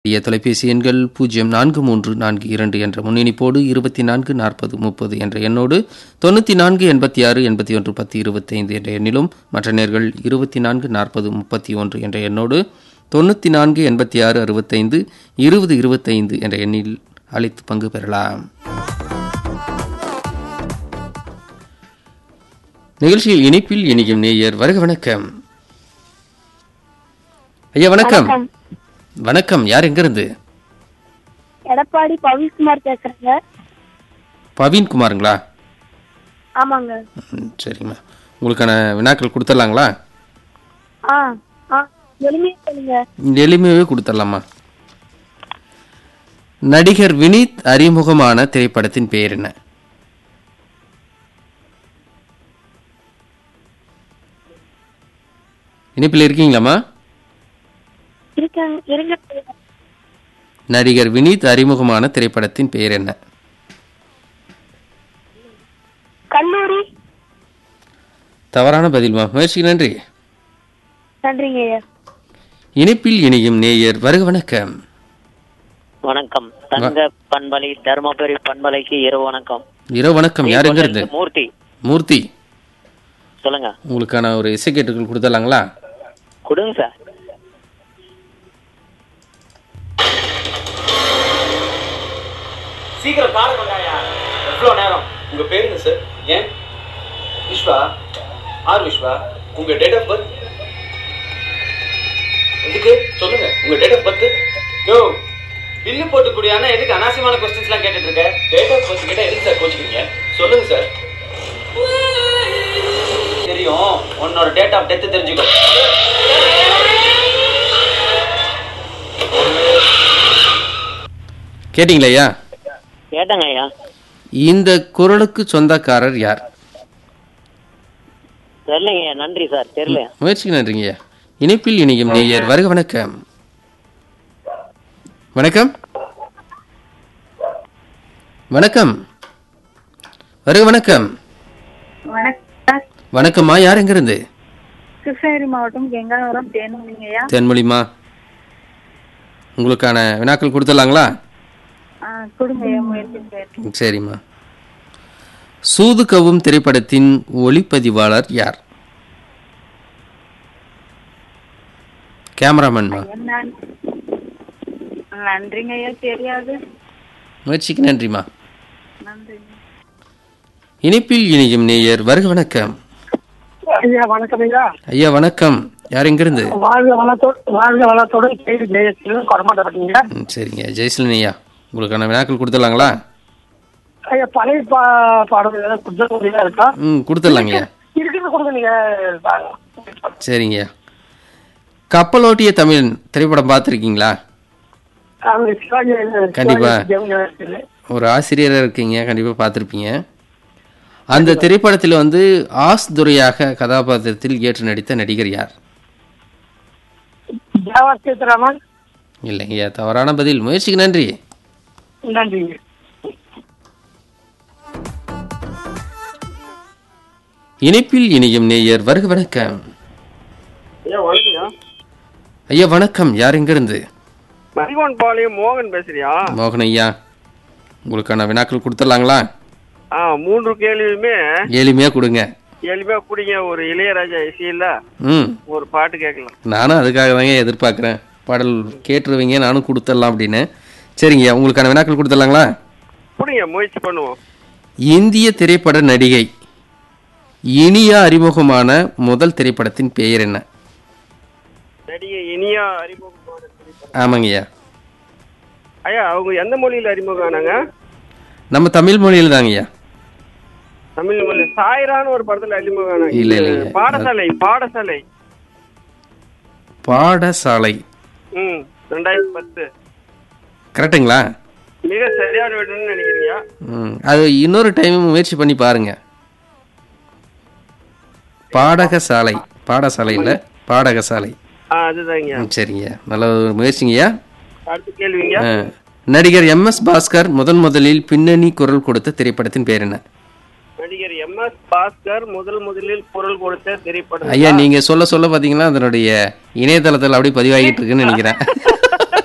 இய தொலைபேசி எண்கள் பூஜ்ஜியம் நான்கு மூன்று நான்கு இரண்டு என்ற முன்னிணைப்போடு இருபத்தி நான்கு நாற்பது முப்பது என்ற எண்ணோடு தொண்ணூற்றி நான்கு எண்பத்தி ஆறு எண்பத்தி ஒன்று பத்து இருபத்தைந்து என்ற எண்ணிலும் மற்ற நேர்கள் இருபத்தி நான்கு நாற்பது முப்பத்தி ஒன்று என்ற எண்ணோடு தொண்ணூற்றி நான்கு எண்பத்தி ஆறு அறுபத்தைந்து இருபது இருபத்தைந்து என்ற எண்ணில் அழைத்து பங்கு பெறலாம் நிகழ்ச்சியில் இணைப்பில் இணையும் நேயர் வருக வணக்கம் ஐயா வணக்கம் வணக்கம் யார் எங்கிருந்து எடப்பாடி பவிஷ்குமார் பேசுறேங்க பவீன்குமாருங்களா ஆமாங்க ம், சரிங்கம்மா உங்களுக்கான வினாக்கள் கொடுத்துடலாங்களா ஆ ஆ எளிமையா சொல்லுங்க எளிமையாகவே கொடுத்துடலாமா நடிகர் வினீத் அறிமுகமான திரைப்படத்தின் பெயர் என்ன இணைப்பில் இருக்கீங்களாம்மா இருக்காங்க இருங்க நடிகர் வினீத் அறிமுகமான திரைப்படத்தின் பெயர் என்ன கல்லூரி தவறான பதில்மா முயற்சிக்கு நன்றி நன்றிங்க ஐயா இணைப்பில் இணையும் நேயர் வருக வணக்கம் வணக்கம் தங்க பண்பலை தருமபுரி பண்பலைக்கு இரவு வணக்கம் இரவு வணக்கம் யார் எங்கிருந்து மூர்த்தி மூர்த்தி சொல்லுங்க உங்களுக்கான ஒரு இசைக்கேட்டுகள் கொடுத்துடலாங்களா கொடுங்க சார் சீக்கிரம் காலை கொண்டாயா எவ்வளோ நேரம் உங்க பேர் என்ன சார் ஏன் விஸ்வா ஆர் விஸ்வா உங்க டேட் ஆஃப் பர்த் எதுக்கு சொல்லுங்க உங்க டேட் ஆஃப் பர்த் யோ பில்லு போட்டு குடியானா எதுக்கு அனாவசியமான கொஸ்டின்ஸ்லாம் கேட்டுட்டு இருக்க டேட் ஆஃப் பர்த் கேட்டா எதுக்கு சார் கோச்சிக்கிறீங்க சொல்லுங்க சார் தெரியும் உன்னோட டேட் ஆஃப் டெத் தெரிஞ்சுக்கோ கேட்டிங்களா ஐயா கேட்டங்க ஐயா இந்த குரலுக்கு சொந்தக்காரர் யார் தெரியலைங்க ஐயா நன்றி சார் தெரியல முயற்சிக்கு நன்றிங்க ஐயா இணைப்பில் இணையும் நேயர் வருக வணக்கம் வணக்கம் வணக்கம் வருக வணக்கம் வணக்கம் வணக்கம்மா யார் எங்கிருந்து கிருஷ்ணகிரி மாவட்டம் கெங்காவரம் தேன்மொழிங்க ஐயா தென்மொழிமா உங்களுக்கான வினாக்கள் கொடுத்துடலாங்களா ஆ கொடுங்க ஐயா முயற்சி செய்யறேன். சரிம்மா சூது கவும் திரைப்படத்தின் ஒளிப்பதிவாளர் யார் கேமராமேன்மா என்ன நன்றிங்க ஐயா தெரியாது முயற்சிக்கு நன்றிம்மா நன்றிங்க இணைப்பில் இணையும் நேயர் வருக வணக்கம் ஐயா வணக்கம் ஐயா ஐயா வணக்கம் யார் எங்கிருந்து வாழ்க வளத்தோடு வாழ்க வளத்தோடு கேள்வி ஜெயத்தில் கொடமாட்டப்பட்டீங்க ம், சரிங்க ஜெயசலன் ஐயா உங்களுக்கான வினாக்கள் கொடுத்துடலாங்களா ஐயா பழைய பா பாடல் ஏதாவது புத்தகம் இருக்கா ம் கொடுத்துடலாங்க ஐயா இருக்கிறது கொடுங்க நீங்க பாருங்க. சரிங்க ஐயா கப்பலோட்டிய தமிழ் திரைப்படம் பார்த்துருக்கீங்களா அவங்க சிவாஜி கண்டிப்பா. சிவாஜி ஜெயலலிதா ஒரு ஆசிரியராக இருக்கீங்க கண்டிப்பாக பார்த்துருப்பீங்க அந்த திரைப்படத்தில் வந்து ஆஸ் துரையாக கதாபாத்திரத்தில் ஏற்று நடித்த நடிகர் யார் தேவா சேத்ராமன் இல்லைங்கய்யா தவறான பதில் முயற்சிக்கு நன்றி நன்றிங்க இணைப்பில் இணையும் நேயர் வருக வணக்கம் ஐயா வணக்கம்யா ஐயா வணக்கம் யார் எங்கிருந்து மதிகோன் பாளையம் மோகன் பேசுறியா மோகன் ஐயா உங்களுக்கான வினாக்கள் கொடுத்துடலாங்களா ஆ மூன்று கேள்வியுமே எளிமையாக கொடுங்க எளிமையா குடிங்க ஒரு இளையராஜா இசையில ம் ஒரு பாட்டு கேட்கலாம் நானும் அதுக்காக தாங்க எதிர்பார்க்குறேன் பாடல் கேட்டுருவீங்க நானும் கொடுத்துடலாம் அப்படின்னு சரிங்கய்யா உங்களுக்கான வினாக்கள் கொடுத்துடலாங்களா குடிங்க முயற்சி பண்ணுவோம் இந்திய திரைப்பட நடிகை இனியா அறிமுகமான முதல் திரைப்படத்தின் பெயர் என்ன நடிகை இனியா அறிமுகமான திரைப்படம். ஆமாங்கய்யா ஐயா அவங்க எந்த மொழியில அறிமுகம் ஆனாங்க நம்ம தமிழ் மொழியில் தாங்கய்யா தமிழ் மொழி சாய்ரான்னு ஒரு படத்துல அறிமுகம் ஆனாங்க இல்ல, இல்லைங்க. பாடசாலை பாடசாலை பாடசாலை ம் ரெண்டாயிரத்தி பத்து கரெக்டுங்களா மிக சரியான விடணும்னு நினைக்கிறீங்க ம் அது இன்னொரு டைம் முயற்சி பண்ணி பாருங்க பாடகசாலை பாடசாலை இல்லை பாடகசாலை ஆ அதுதாங்க ம், சரிங்க நல்ல ஒரு முயற்சிங்கய்யா அடுத்த கேள்விங்க ஆ. நடிகர் எம் எஸ் பாஸ்கர் முதன் முதலில் பின்னணி குரல் கொடுத்த திரைப்படத்தின் பெயர் என்ன நடிகர் எம் எஸ் பாஸ்கர் முதல் முதலில் குரல் கொடுத்த திரைப்படம் ஐயா நீங்க சொல்ல சொல்ல பாத்தீங்கன்னா அதனுடைய இணையதளத்தில் அப்படியே பதிவாகிட்டு இருக்குன்னு நினைக்கிறேன்